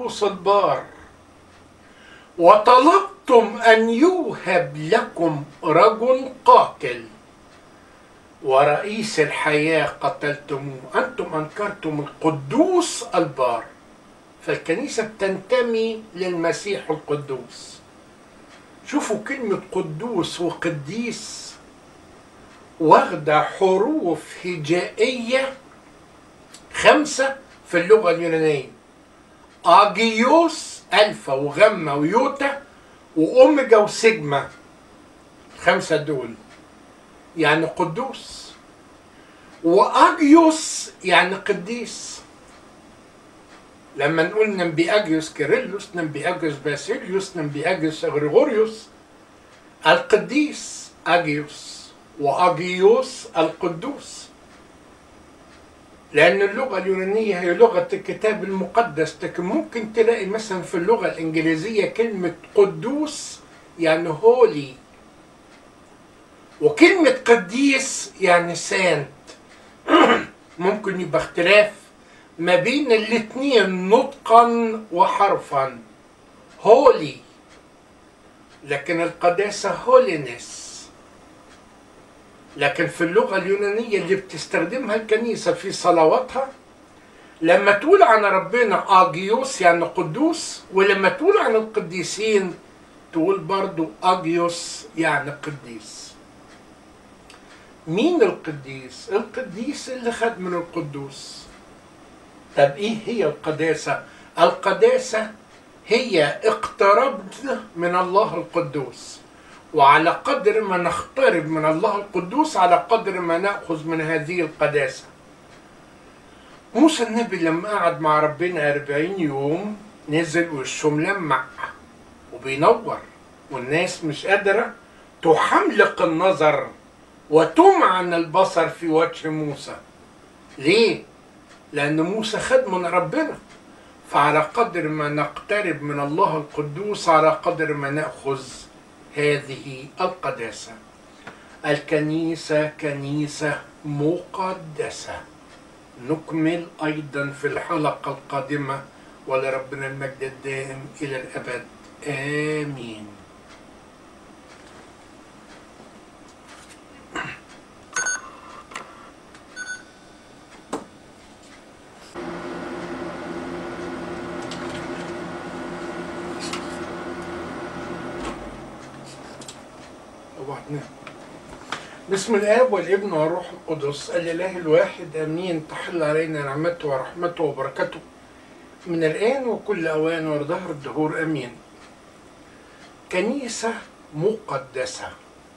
القدوس البار وطلبتم أن يوهب لكم رجل قاتل ورئيس الحياة قتلتموه أنتم أنكرتم القدوس البار فالكنيسة بتنتمي للمسيح القدوس شوفوا كلمة قدوس وقديس واخدة حروف هجائية خمسة في اللغة اليونانية أجيوس ألفا وغما ويوتا وأوميجا وسيجما خمسة دول يعني قدوس وأجيوس يعني قديس لما نقول نبي أجيوس كيرلس نبي أجيوس باسيليوس نبي أجيوس غريغوريوس القديس أجيوس وأجيوس القدوس لأن اللغة اليونانية هي لغة الكتاب المقدس لكن ممكن تلاقي مثلا في اللغة الإنجليزية كلمة قدوس يعني هولي وكلمة قديس يعني سانت ممكن يبقى اختلاف ما بين الاتنين نطقا وحرفا هولي لكن القداسة هولينس لكن في اللغة اليونانية اللي بتستخدمها الكنيسة في صلواتها لما تقول عن ربنا آجيوس يعني قدوس ولما تقول عن القديسين تقول برضو آجيوس يعني قديس مين القديس؟ القديس اللي خد من القدوس طب ايه هي القداسة؟ القداسة هي اقتربت من الله القدوس وعلى قدر ما نقترب من الله القدوس على قدر ما نأخذ من هذه القداسة موسى النبي لما قعد مع ربنا أربعين يوم نزل وشه ملمع وبينور والناس مش قادرة تحملق النظر وتمعن البصر في وجه موسى ليه؟ لأن موسى خد من ربنا فعلى قدر ما نقترب من الله القدوس على قدر ما نأخذ هذه القداسة الكنيسة كنيسة مقدسة نكمل أيضا في الحلقة القادمة ولربنا المجد الدائم إلى الأبد آمين وبعدين بسم الاب والابن والروح القدس الاله الواحد امين تحل علينا نعمته ورحمته وبركته من الان وكل اوان وظهر الدهور امين كنيسه مقدسه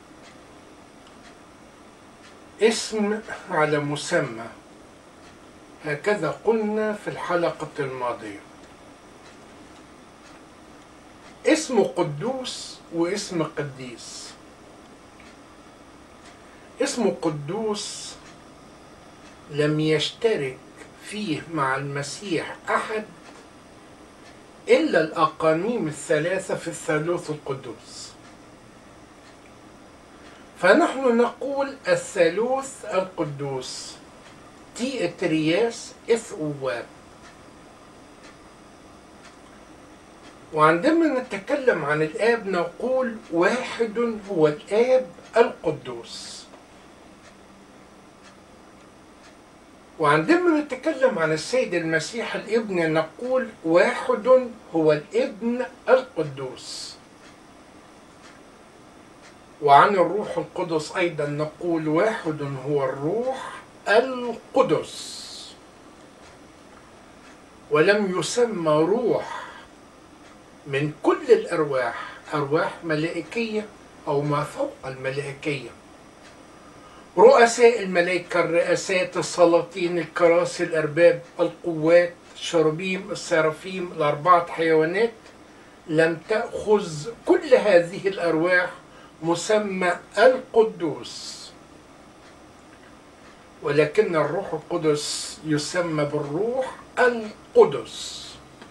اسم على مسمى هكذا قلنا في الحلقه الماضيه اسم قدوس واسم قديس اسم قدوس لم يشترك فيه مع المسيح احد الا الاقانيم الثلاثه في الثالوث القدوس فنحن نقول الثالوث القدوس تي اترياس اث اواب وعندما نتكلم عن الاب نقول واحد هو الاب القدوس وعندما نتكلم عن السيد المسيح الابن نقول واحد هو الابن القدوس وعن الروح القدس ايضا نقول واحد هو الروح القدس ولم يسمى روح من كل الارواح ارواح ملائكيه او ما فوق الملائكيه رؤساء الملائكة الرئاسات السلاطين الكراسي الأرباب القوات الشربيم السرافيم الأربعة حيوانات لم تأخذ كل هذه الأرواح مسمى القدوس ولكن الروح القدس يسمى بالروح القدس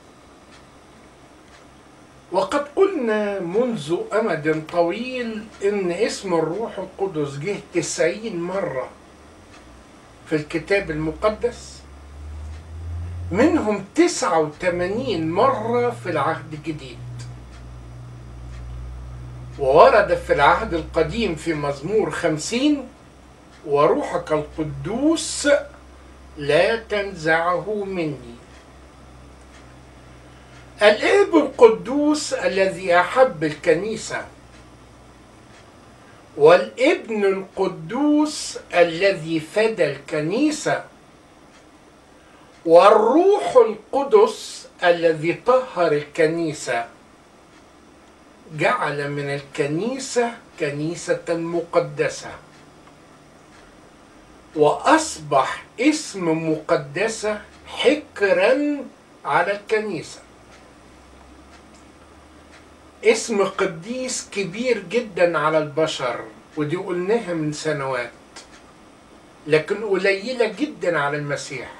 وقد قلنا منذ أمد طويل إن اسم الروح القدس جه تسعين مرة في الكتاب المقدس منهم 89 مرة في العهد الجديد وورد في العهد القديم في مزمور خمسين وروحك القدوس لا تنزعه مني الاب القدوس الذي احب الكنيسه والابن القدوس الذي فدى الكنيسه والروح القدس الذي طهر الكنيسه جعل من الكنيسه كنيسه مقدسه واصبح اسم مقدسه حكرا على الكنيسه اسم قديس كبير جدا على البشر ودي قلناها من سنوات لكن قليله جدا على المسيح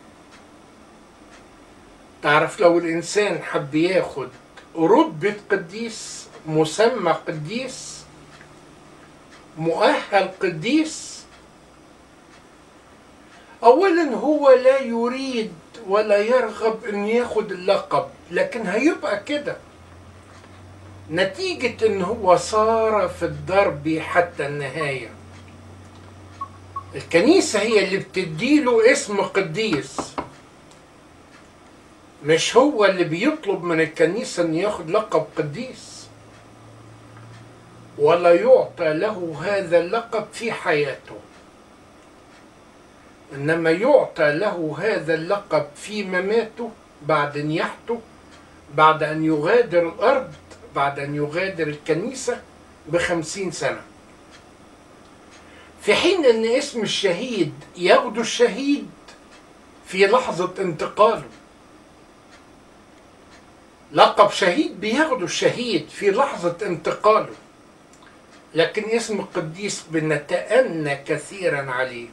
تعرف لو الانسان حب ياخد رتبه قديس مسمى قديس مؤهل قديس اولا هو لا يريد ولا يرغب ان ياخد اللقب لكن هيبقى كده نتيجة ان هو صار في الضرب حتى النهاية الكنيسة هي اللي بتديله اسم قديس مش هو اللي بيطلب من الكنيسة ان ياخد لقب قديس ولا يعطى له هذا اللقب في حياته انما يعطى له هذا اللقب في مماته بعد نياحته بعد ان يغادر الارض بعد ان يغادر الكنيسه بخمسين سنه في حين ان اسم الشهيد ياخده الشهيد في لحظه انتقاله لقب شهيد بياخده الشهيد في لحظه انتقاله لكن اسم القديس بنتأنى كثيرا عليه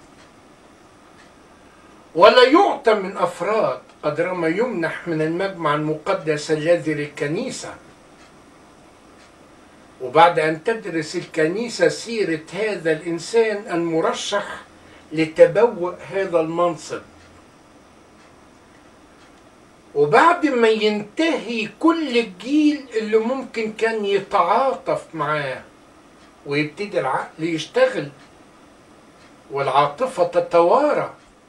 ولا يعطى من أفراد قدر ما يمنح من المجمع المقدس الذي للكنيسة وبعد أن تدرس الكنيسة سيرة هذا الإنسان المرشح لتبوء هذا المنصب وبعد ما ينتهي كل الجيل اللي ممكن كان يتعاطف معاه ويبتدي العقل يشتغل والعاطفة تتوارى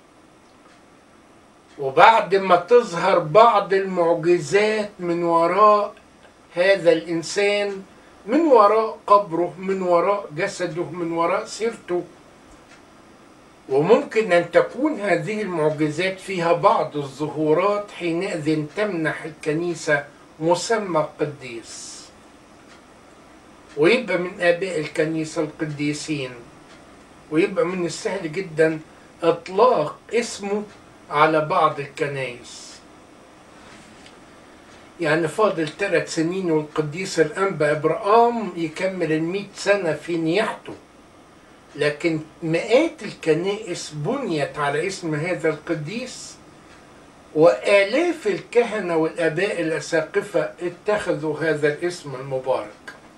وبعد ما تظهر بعض المعجزات من وراء هذا الإنسان من وراء قبره من وراء جسده من وراء سيرته وممكن أن تكون هذه المعجزات فيها بعض الظهورات حينئذ تمنح الكنيسة مسمى قديس ويبقى من آباء الكنيسة القديسين ويبقى من السهل جدا إطلاق اسمه على بعض الكنائس يعني فاضل ثلاث سنين والقديس الأنبا إبراهام يكمل المئة سنة في نياحته لكن مئات الكنائس بنيت على اسم هذا القديس وآلاف الكهنة والآباء الأساقفة اتخذوا هذا الاسم المبارك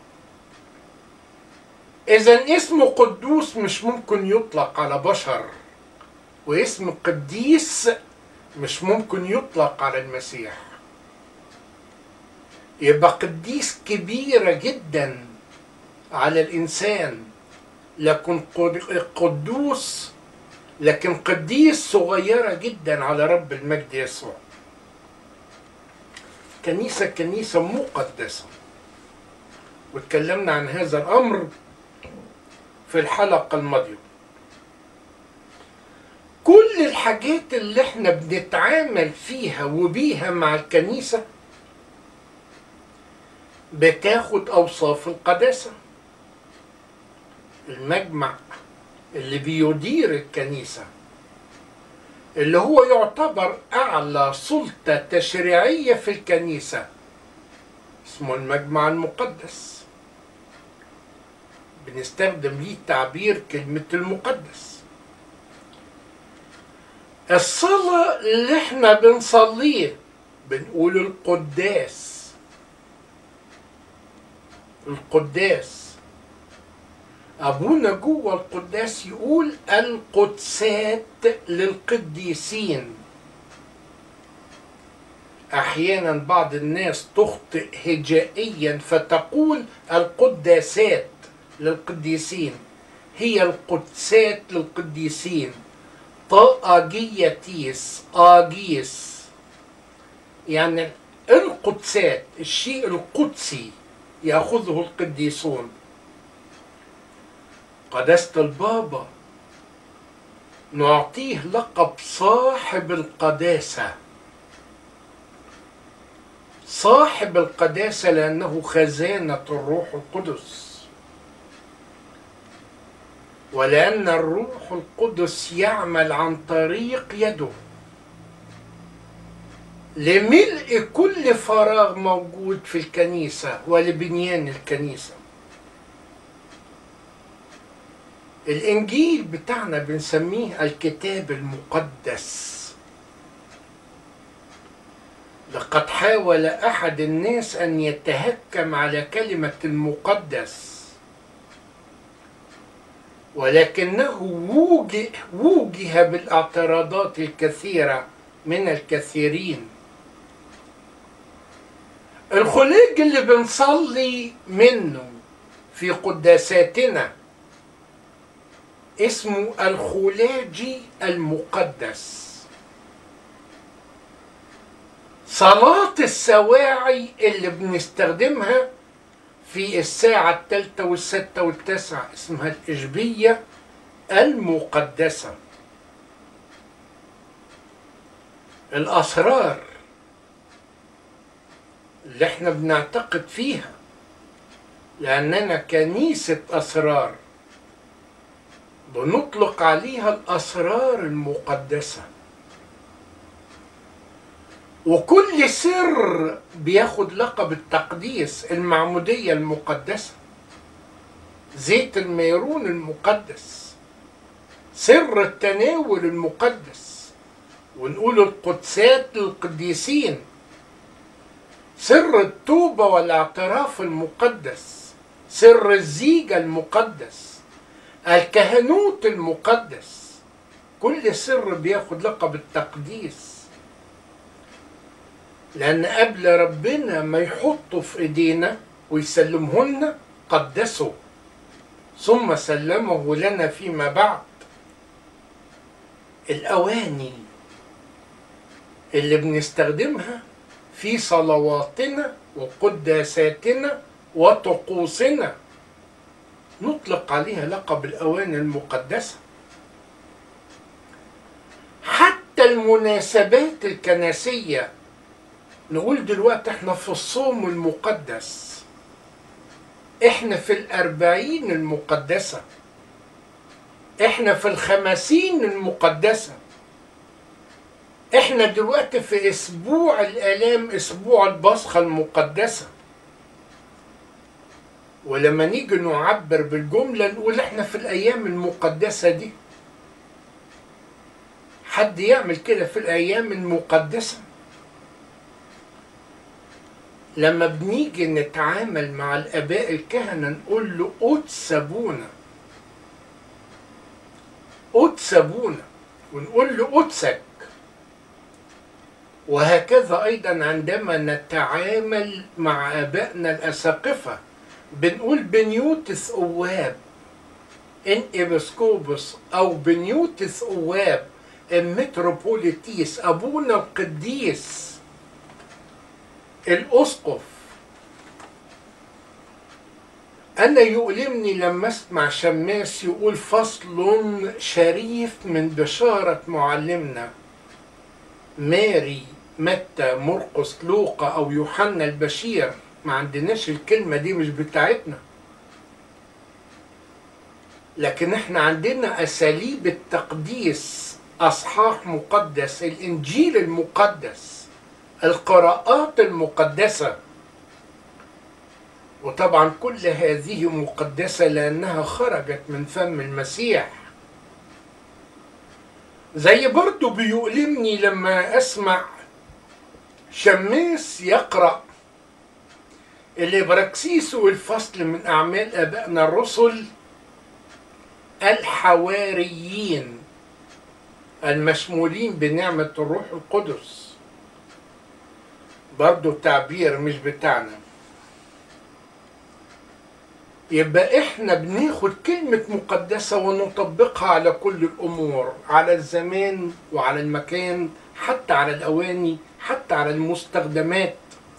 إذا اسم قدوس مش ممكن يطلق على بشر واسم قديس مش ممكن يطلق على المسيح يبقى قديس كبيرة جدا على الإنسان لكن قدوس لكن قديس صغيرة جدا على رب المجد يسوع كنيسة كنيسة مقدسة واتكلمنا عن هذا الأمر في الحلقة الماضية كل الحاجات اللي احنا بنتعامل فيها وبيها مع الكنيسة بتاخد أوصاف القداسة المجمع اللي بيدير الكنيسة اللي هو يعتبر أعلى سلطة تشريعية في الكنيسة اسمه المجمع المقدس بنستخدم ليه تعبير كلمة المقدس الصلاة اللي احنا بنصليه بنقول القداس القداس أبونا جوه القداس يقول القدسات للقديسين أحيانا بعض الناس تخطئ هجائيا فتقول القداسات للقديسين هي القدسات للقديسين طاجيتيس آجيس يعني القدسات الشيء القدسي يأخذه القديسون قداسة البابا نعطيه لقب صاحب القداسة صاحب القداسة لأنه خزانة الروح القدس ولأن الروح القدس يعمل عن طريق يده لملء كل فراغ موجود في الكنيسة ولبنيان الكنيسة الإنجيل بتاعنا بنسميه الكتاب المقدس لقد حاول أحد الناس أن يتهكم على كلمة المقدس ولكنه ووجه, ووجه بالاعتراضات الكثيرة من الكثيرين الخلاج اللي بنصلي منه في قداساتنا اسمه الخلاجي المقدس صلاة السواعي اللي بنستخدمها في الساعة الثالثة والستة والتاسعة اسمها الإجبية المقدسة الأسرار اللي احنا بنعتقد فيها لأننا كنيسة أسرار بنطلق عليها الأسرار المقدسة وكل سر بياخد لقب التقديس المعمودية المقدسة زيت الميرون المقدس سر التناول المقدس ونقول القدسات للقديسين سر التوبة والاعتراف المقدس سر الزيجة المقدس الكهنوت المقدس كل سر بياخد لقب التقديس لأن قبل ربنا ما يحطه في إيدينا ويسلمهن قدسه ثم سلمه لنا فيما بعد الأواني اللي بنستخدمها في صلواتنا وقداساتنا وطقوسنا نطلق عليها لقب الأواني المقدسة حتى المناسبات الكنسية نقول دلوقتي احنا في الصوم المقدس احنا في الأربعين المقدسة احنا في الخمسين المقدسة احنا دلوقتي في اسبوع الالام اسبوع البصخة المقدسة ولما نيجي نعبر بالجملة نقول احنا في الايام المقدسة دي حد يعمل كده في الايام المقدسة لما بنيجي نتعامل مع الاباء الكهنة نقول له قدس ابونا قدس ابونا ونقول له قدسك وهكذا أيضا عندما نتعامل مع آبائنا الأساقفة بنقول بنيوتس أواب إن إبسكوبس أو بنيوتس أواب المتروبوليتيس أبونا القديس الأسقف أنا يؤلمني لما أسمع شماس يقول فصل شريف من بشارة معلمنا ماري متى مرقس لوقا او يوحنا البشير ما عندناش الكلمه دي مش بتاعتنا لكن احنا عندنا اساليب التقديس اصحاح مقدس الانجيل المقدس القراءات المقدسه وطبعا كل هذه مقدسه لانها خرجت من فم المسيح زي برضو بيؤلمني لما اسمع شماس يقرا الابراكسيس والفصل من اعمال ابائنا الرسل الحواريين المشمولين بنعمه الروح القدس برضو تعبير مش بتاعنا يبقى احنا بناخد كلمة مقدسة ونطبقها على كل الأمور على الزمان وعلى المكان حتى على الأواني حتى على المستخدمات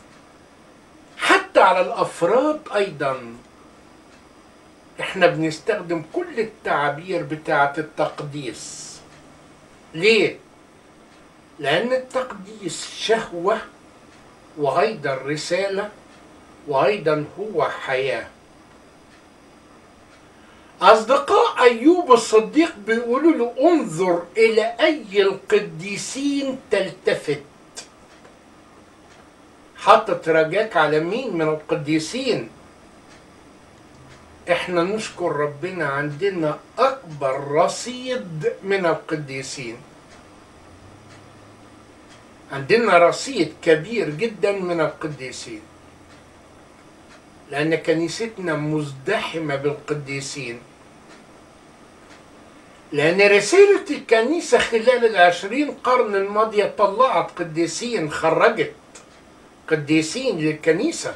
حتى على الأفراد أيضا احنا بنستخدم كل التعابير بتاعة التقديس ليه؟ لأن التقديس شهوة وأيضا رسالة وأيضا هو حياة أصدقاء أيوب الصديق بيقولوا له انظر إلى أي القديسين تلتفت حطت رجاك على مين من القديسين احنا نشكر ربنا عندنا أكبر رصيد من القديسين عندنا رصيد كبير جدا من القديسين لأن كنيستنا مزدحمة بالقديسين لأن رسالة الكنيسة خلال العشرين قرن الماضية طلعت قديسين خرجت قديسين للكنيسة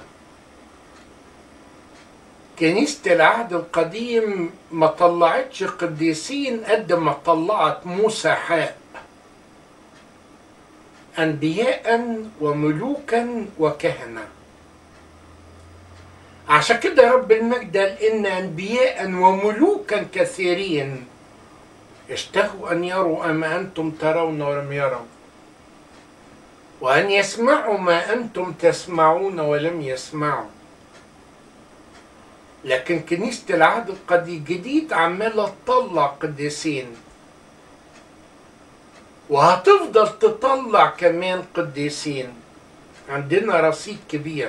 كنيسة العهد القديم ما طلعتش قديسين قد ما طلعت مسحاء أنبياء وملوكا وكهنة عشان كده رب المجد قال إن أنبياء وملوكا كثيرين اشتهوا أن يروا أما أنتم ترون ولم يروا وأن يسمعوا ما أنتم تسمعون ولم يسمعوا لكن كنيسة العهد القديم الجديد عمالة تطلع قديسين وهتفضل تطلع كمان قديسين عندنا رصيد كبير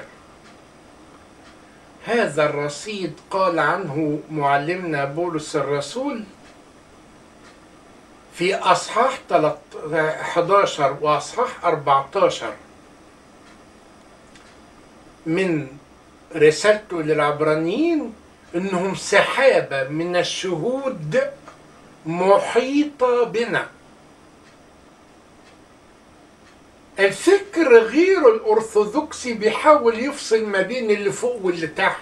هذا الرصيد قال عنه معلمنا بولس الرسول في أصحاح 11 وأصحاح 14 من رسالته للعبرانيين إنهم سحابة من الشهود محيطة بنا الفكر غير الأرثوذكسي بيحاول يفصل ما بين اللي فوق واللي تحت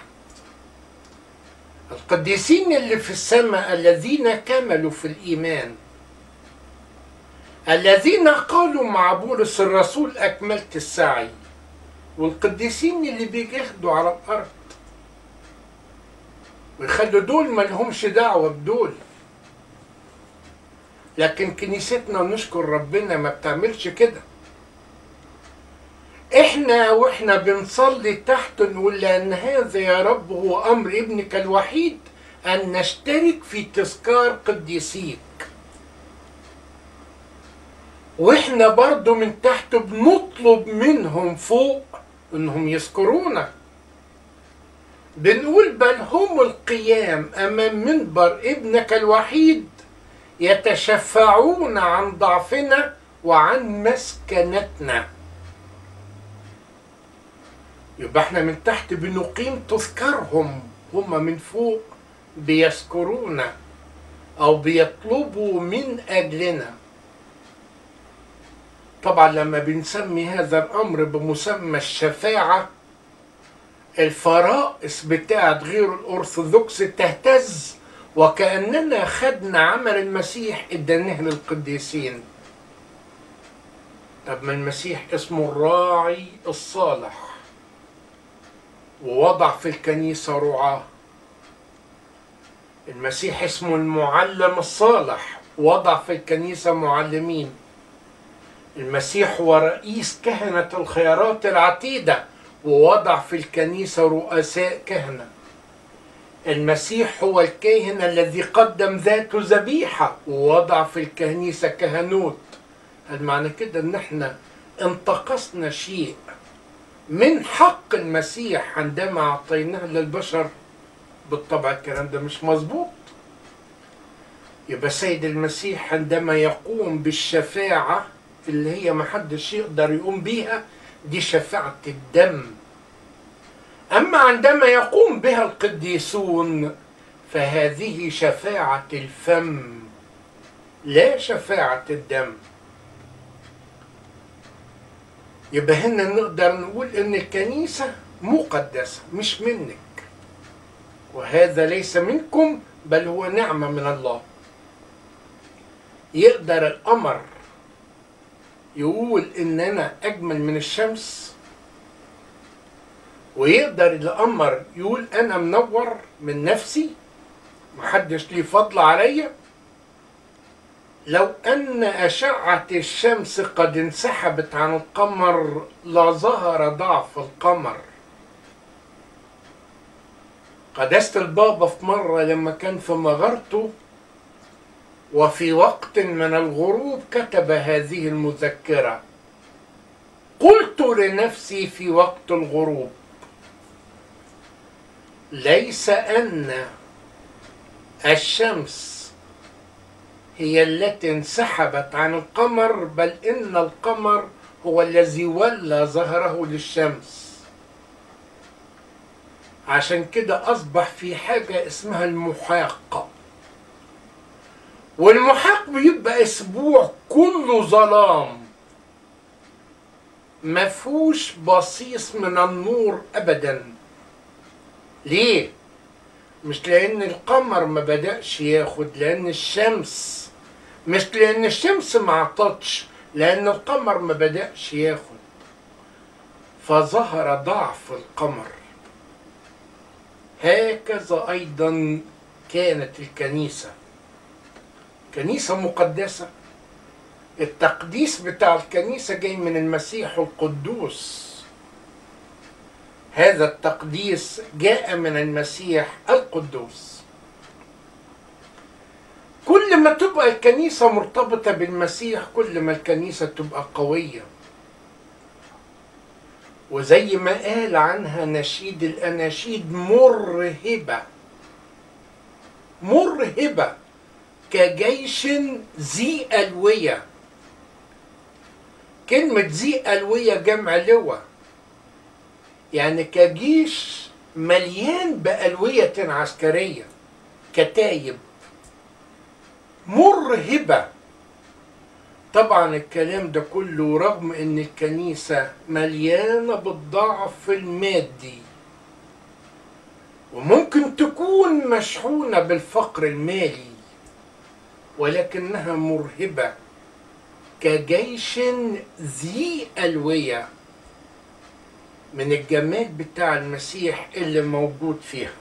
القديسين اللي في السماء الذين كملوا في الإيمان الذين قالوا مع بولس الرسول أكملت السعي والقديسين اللي بيجاهدوا على الأرض ويخلوا دول ما لهمش دعوة بدول لكن كنيستنا نشكر ربنا ما بتعملش كده احنا واحنا بنصلي تحت نقول لان هذا يا رب هو امر ابنك الوحيد ان نشترك في تذكار قديسيك واحنا برضو من تحت بنطلب منهم فوق انهم يذكرونا بنقول بل هم القيام امام منبر ابنك الوحيد يتشفعون عن ضعفنا وعن مسكنتنا يبقى احنا من تحت بنقيم تذكارهم هم من فوق بيذكرونا او بيطلبوا من اجلنا طبعا لما بنسمي هذا الامر بمسمى الشفاعه الفرائس بتاعت غير الارثوذكس تهتز وكاننا خدنا عمل المسيح اديناه للقديسين طب ما المسيح اسمه الراعي الصالح ووضع في الكنيسة رعاة المسيح اسمه المعلم الصالح وضع في الكنيسة معلمين المسيح هو رئيس كهنة الخيارات العتيدة ووضع في الكنيسة رؤساء كهنة المسيح هو الكاهن الذي قدم ذاته ذبيحة ووضع في الكنيسة كهنوت المعنى كده ان احنا انتقصنا شيء من حق المسيح عندما اعطيناه للبشر بالطبع الكلام ده مش مظبوط يبقى سيد المسيح عندما يقوم بالشفاعة اللي هي محدش يقدر يقوم بيها دي شفاعة الدم أما عندما يقوم بها القديسون فهذه شفاعة الفم لا شفاعة الدم يبقى هنا نقدر نقول ان الكنيسة مقدسة مش منك وهذا ليس منكم بل هو نعمة من الله يقدر القمر يقول ان انا اجمل من الشمس ويقدر القمر يقول انا منور من نفسي محدش ليه فضل عليا لو ان اشعه الشمس قد انسحبت عن القمر لظهر ضعف القمر قداسة البابا في مرة لما كان في مغارته وفي وقت من الغروب كتب هذه المذكرة قلت لنفسي في وقت الغروب ليس أن الشمس هي التي انسحبت عن القمر بل إن القمر هو الذي ولى ظهره للشمس عشان كده أصبح في حاجة اسمها المحاق والمحاق بيبقى أسبوع كله ظلام مفهوش بصيص من النور أبدا ليه؟ مش لأن القمر ما بدأش ياخد لأن الشمس مش لأن الشمس ما عطتش لأن القمر ما بدأش ياخد فظهر ضعف القمر هكذا أيضا كانت الكنيسة كنيسة مقدسة التقديس بتاع الكنيسة جاي من المسيح القدوس هذا التقديس جاء من المسيح القدوس كل ما تبقى الكنيسة مرتبطة بالمسيح كل ما الكنيسة تبقى قوية وزي ما قال عنها نشيد الأناشيد مرهبة مرهبة كجيش ذي ألوية كلمة ذي ألوية جمع لواء يعني كجيش مليان بألوية عسكرية كتايب مرهبة طبعا الكلام ده كله رغم ان الكنيسة مليانة بالضعف المادي وممكن تكون مشحونة بالفقر المالي ولكنها مرهبة كجيش ذي ألوية من الجمال بتاع المسيح اللي موجود فيها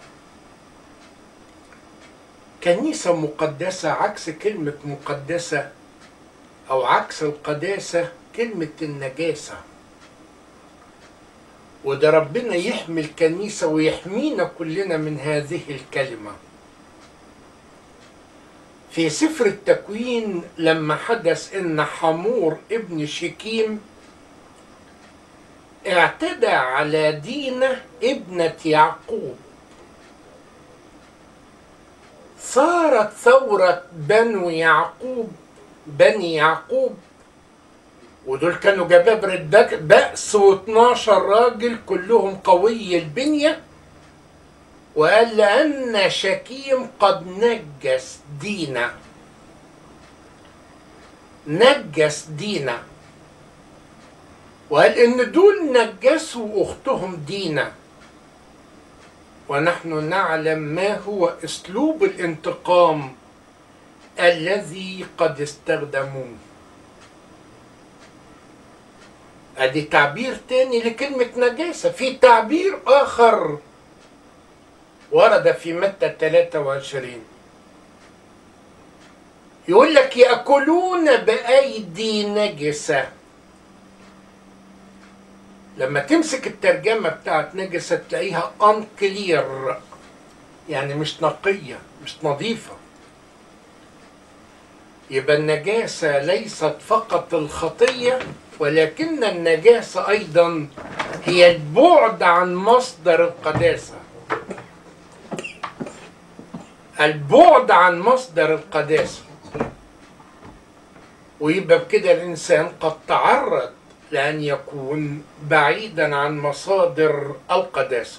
كنيسة مقدسة عكس كلمة مقدسة أو عكس القداسة كلمة النجاسة وده ربنا يحمي الكنيسة ويحمينا كلنا من هذه الكلمة في سفر التكوين لما حدث ان حمور ابن شكيم اعتدى على دينة ابنة يعقوب صارت ثورة بنو يعقوب بني يعقوب ودول كانوا جبابرة بأس و12 راجل كلهم قوي البنية وقال لأن شكيم قد نجس دينا نجس دينا وقال إن دول نجسوا أختهم دينا ونحن نعلم ما هو أسلوب الانتقام الذي قد استخدموه ادي تعبير تاني لكلمة نجاسة في تعبير آخر ورد في متى 23 يقول لك يأكلون بأيدي نجسة لما تمسك الترجمة بتاعت نجسة تلاقيها unclear يعني مش نقية مش نظيفة يبقى النجاسة ليست فقط الخطية ولكن النجاسة أيضا هي البعد عن مصدر القداسة البعد عن مصدر القداسة ويبقى بكده الإنسان قد تعرض لأن يكون بعيدا عن مصادر القداسة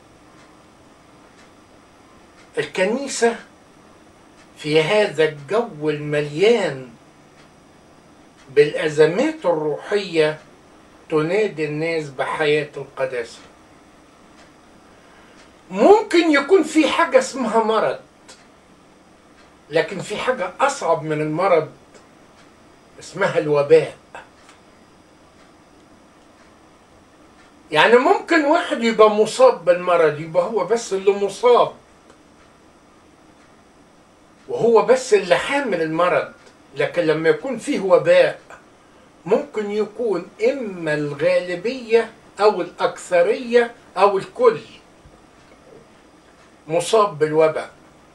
الكنيسة في هذا الجو المليان بالأزمات الروحية تنادي الناس بحياة القداسة ممكن يكون في حاجة اسمها مرض لكن في حاجة أصعب من المرض اسمها الوباء يعني ممكن واحد يبقى مصاب بالمرض يبقى هو بس اللي مصاب وهو بس اللي حامل المرض لكن لما يكون فيه وباء ممكن يكون إما الغالبية أو الأكثرية أو الكل مصاب بالوباء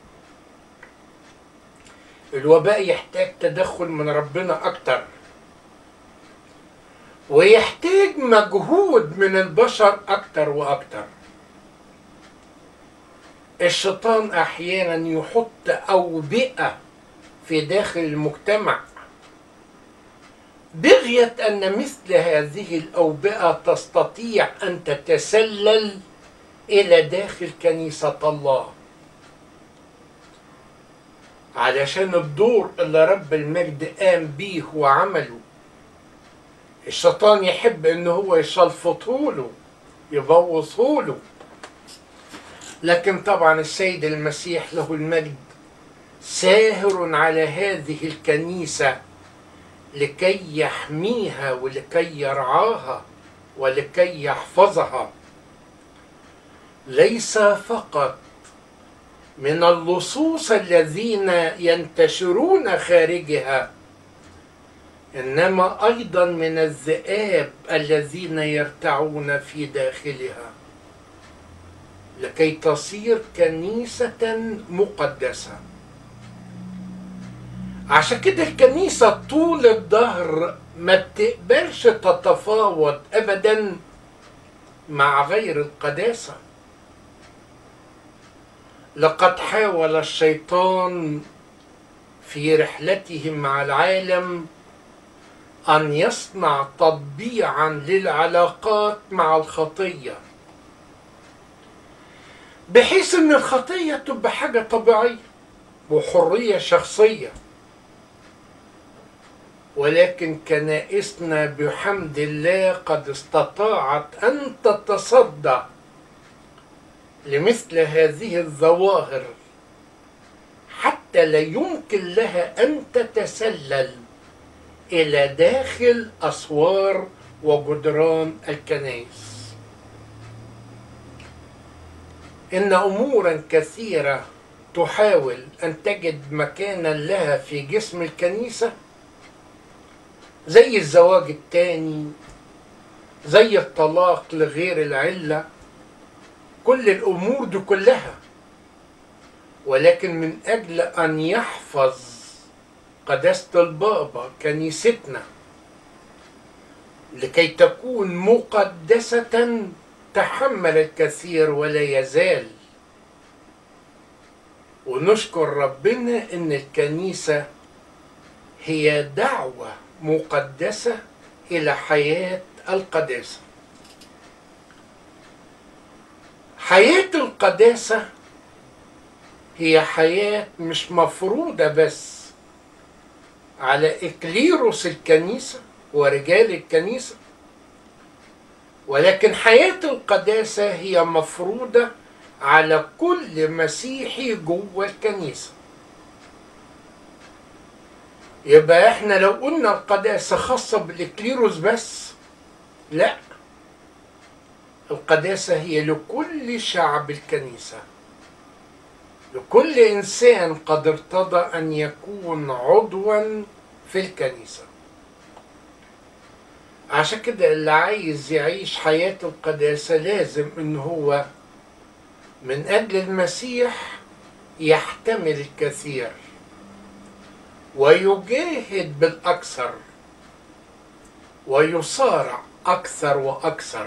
الوباء يحتاج تدخل من ربنا أكتر ويحتاج مجهود من البشر أكتر وأكتر الشيطان أحيانا يحط أوبئة في داخل المجتمع بغية أن مثل هذه الأوبئة تستطيع أن تتسلل إلى داخل كنيسة الله علشان الدور اللي رب المجد قام بيه وعمله الشيطان يحب ان هو يشلفطهوله يبوظهوله لكن طبعا السيد المسيح له المجد ساهر على هذه الكنيسة لكي يحميها ولكي يرعاها ولكي يحفظها ليس فقط من اللصوص الذين ينتشرون خارجها انما ايضا من الذئاب الذين يرتعون في داخلها لكي تصير كنيسه مقدسه عشان كده الكنيسه طول الدهر ما بتقبلش تتفاوض ابدا مع غير القداسه لقد حاول الشيطان في رحلته مع العالم ان يصنع تطبيعا للعلاقات مع الخطيه بحيث ان الخطيه تبقى حاجه طبيعيه وحريه شخصيه ولكن كنائسنا بحمد الله قد استطاعت ان تتصدى لمثل هذه الظواهر حتى لا يمكن لها ان تتسلل الى داخل اسوار وجدران الكنائس ان امورا كثيره تحاول ان تجد مكانا لها في جسم الكنيسه زي الزواج التاني زي الطلاق لغير العله كل الامور دي كلها ولكن من اجل ان يحفظ قداسه البابا كنيستنا لكي تكون مقدسه تحمل الكثير ولا يزال ونشكر ربنا ان الكنيسه هي دعوه مقدسه الى حياه القداسه حياه القداسه هي حياه مش مفروضه بس على اكليروس الكنيسه ورجال الكنيسه ولكن حياه القداسه هي مفروضه على كل مسيحي جوه الكنيسه يبقى احنا لو قلنا القداسه خاصه بالاكليروس بس لا القداسه هي لكل شعب الكنيسه لكل انسان قد ارتضى ان يكون عضوا في الكنيسه عشان كده اللي عايز يعيش حياه القداسه لازم ان هو من اجل المسيح يحتمل الكثير ويجاهد بالاكثر ويصارع اكثر واكثر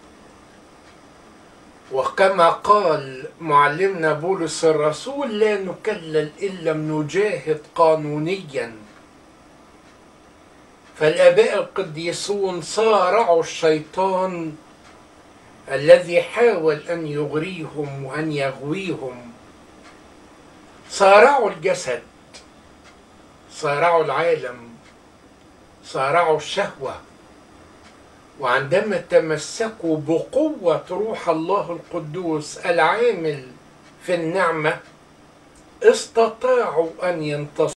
وكما قال معلمنا بولس الرسول لا نكلل ان لم نجاهد قانونيا فالاباء القديسون صارعوا الشيطان الذي حاول ان يغريهم وان يغويهم صارعوا الجسد صارعوا العالم صارعوا الشهوه وعندما تمسكوا بقوة روح الله القدوس العامل في النعمة استطاعوا أن ينتصروا